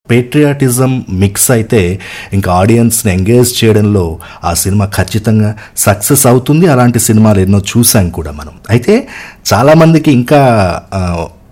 patriotism mix అయితే ఇంకా ఆడియన్స్ని ఎంగేజ్ చేయడంలో ఆ సినిమా ఖచ్చితంగా సక్సెస్ అవుతుంది అలాంటి సినిమాలు ఎన్నో చూసాం కూడా మనం అయితే చాలామందికి ఇంకా ఆ,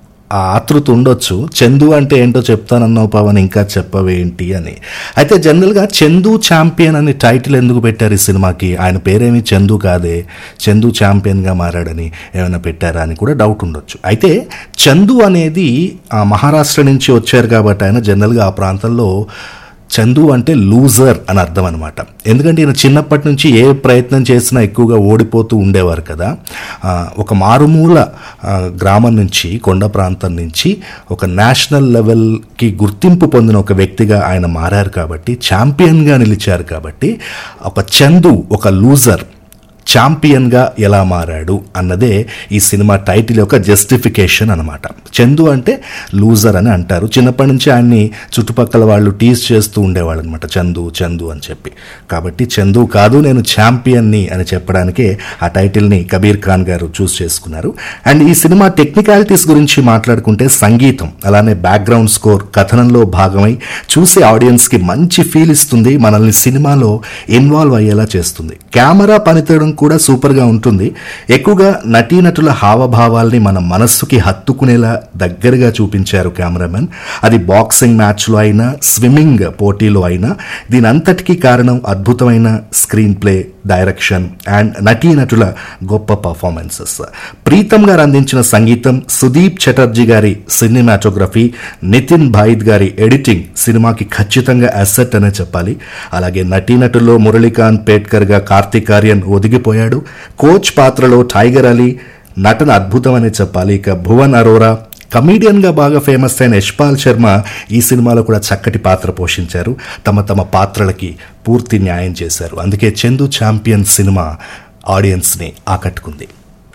ఆ ఆతృత ఉండొచ్చు చందు అంటే ఏంటో చెప్తానన్నావు పవన్ ఇంకా చెప్పవేంటి అని అయితే జనరల్గా చందు ఛాంపియన్ అని టైటిల్ ఎందుకు పెట్టారు ఈ సినిమాకి ఆయన పేరేమి చందు కాదే చందు ఛాంపియన్గా మారాడని ఏమైనా పెట్టారా అని కూడా డౌట్ ఉండొచ్చు అయితే చందు అనేది ఆ మహారాష్ట్ర నుంచి వచ్చారు కాబట్టి ఆయన జనరల్గా ఆ ప్రాంతంలో చందు అంటే లూజర్ అని అర్థం అనమాట ఎందుకంటే ఈయన చిన్నప్పటి నుంచి ఏ ప్రయత్నం చేసినా ఎక్కువగా ఓడిపోతూ ఉండేవారు కదా ఆ, ఒక మారుమూల ఆ, గ్రామం నుంచి కొండ ప్రాంతం నుంచి ఒక నేషనల్ లెవెల్కి గుర్తింపు పొందిన ఒక వ్యక్తిగా ఆయన మారారు కాబట్టి ఛాంపియన్గా నిలిచారు కాబట్టి ఒక చందు ఒక లూజర్ ఛాంపియన్గా ఎలా మారాడు అన్నదే ఈ సినిమా టైటిల్ యొక్క జస్టిఫికేషన్ అనమాట చందు అంటే లూజర్ అని అంటారు చిన్నప్పటి నుంచి ఆయన్ని చుట్టుపక్కల వాళ్ళు టీజ్ చేస్తూ ఉండేవాళ్ళు అనమాట చందు చందు అని చెప్పి కాబట్టి చందు కాదు నేను ఛాంపియన్ని అని చెప్పడానికే ఆ టైటిల్ని కబీర్ ఖాన్ గారు చూస్ చేసుకున్నారు అండ్ ఈ సినిమా టెక్నికాలిటీస్ గురించి మాట్లాడుకుంటే సంగీతం అలానే బ్యాక్గ్రౌండ్ స్కోర్ కథనంలో భాగమై చూసే ఆడియన్స్కి మంచి ఫీల్ ఇస్తుంది మనల్ని సినిమాలో ఇన్వాల్వ్ అయ్యేలా చేస్తుంది కెమెరా పనితీయడం కూడా సూపర్గా ఉంటుంది ఎక్కువగా నటీనటుల హావభావాల్ని మన మనస్సుకి హత్తుకునేలా దగ్గరగా చూపించారు కెమెరామెన్ అది బాక్సింగ్ మ్యాచ్లో అయినా స్విమ్మింగ్ పోటీలో అయినా దీని అంతటికీ కారణం అద్భుతమైన స్క్రీన్ ప్లే డైరెక్షన్ అండ్ నటీనటుల గొప్ప పర్ఫార్మెన్సెస్ ప్రీతం గారు అందించిన సంగీతం సుదీప్ చటర్జీ గారి సినిమాటోగ్రఫీ నితిన్ భాయిద్ గారి ఎడిటింగ్ సినిమాకి ఖచ్చితంగా అసెట్ అనే చెప్పాలి అలాగే నటీనటుల్లో మురళీకాంత్ పేట్కర్ గా కార్తిక్ ఆర్యన్ ఒదిగిపోయాడు కోచ్ పాత్రలో టైగర్ అలీ నటన అద్భుతమనే చెప్పాలి ఇక భువన్ అరోరా కమీడియన్గా బాగా ఫేమస్ అయిన యశ్పాల్ శర్మ ఈ సినిమాలో కూడా చక్కటి పాత్ర పోషించారు తమ తమ పాత్రలకి పూర్తి న్యాయం చేశారు అందుకే చందు ఛాంపియన్ సినిమా ఆడియన్స్ని ఆకట్టుకుంది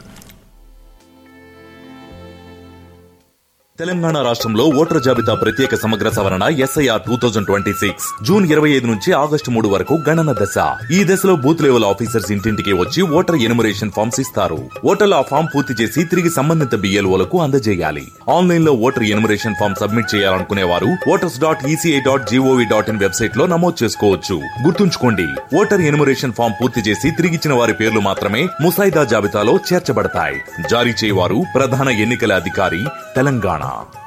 తెలంగాణ రాష్ట్రంలో ఓటర్ జాబితా ప్రత్యేక సమగ్ర సవరణ SIR two thousand twenty six June ఇరవై ఐదు నుంచి ఆగస్టు మూడు వరకు గణన దశ ఈ దశలో బూత్ లెవెల్ ఆఫీసర్స్ ఇంటింటికి వచ్చి ఓటర్ ఎనుమరేషన్ ఫామ్స్ ఇస్తారు ఓటర్లు ఆ ఫామ్ పూర్తి చేసి తిరిగి సంబంధిత బిఎల్ఓలకు అందజేయాలి ఆన్లైన్ లో ఓటర్ ఎనుమరేషన్ ఫామ్ సబ్మిట్ చేయాలనుకునే వారు voters dot ECI dot GOV dot in website లో నమోదు చేసుకోవచ్చు గుర్తుంచుకోండి ఓటర్ ఎనుమరేషన్ ఫామ్ పూర్తి చేసి తిరిగిచ్చిన వారి పేర్లు మాత్రమే ముసాయిదా జాబితాలో చేర్చబడతాయి జారీ చేయవారు ప్రధాన ఎన్నికల అధికారి తెలంగాణ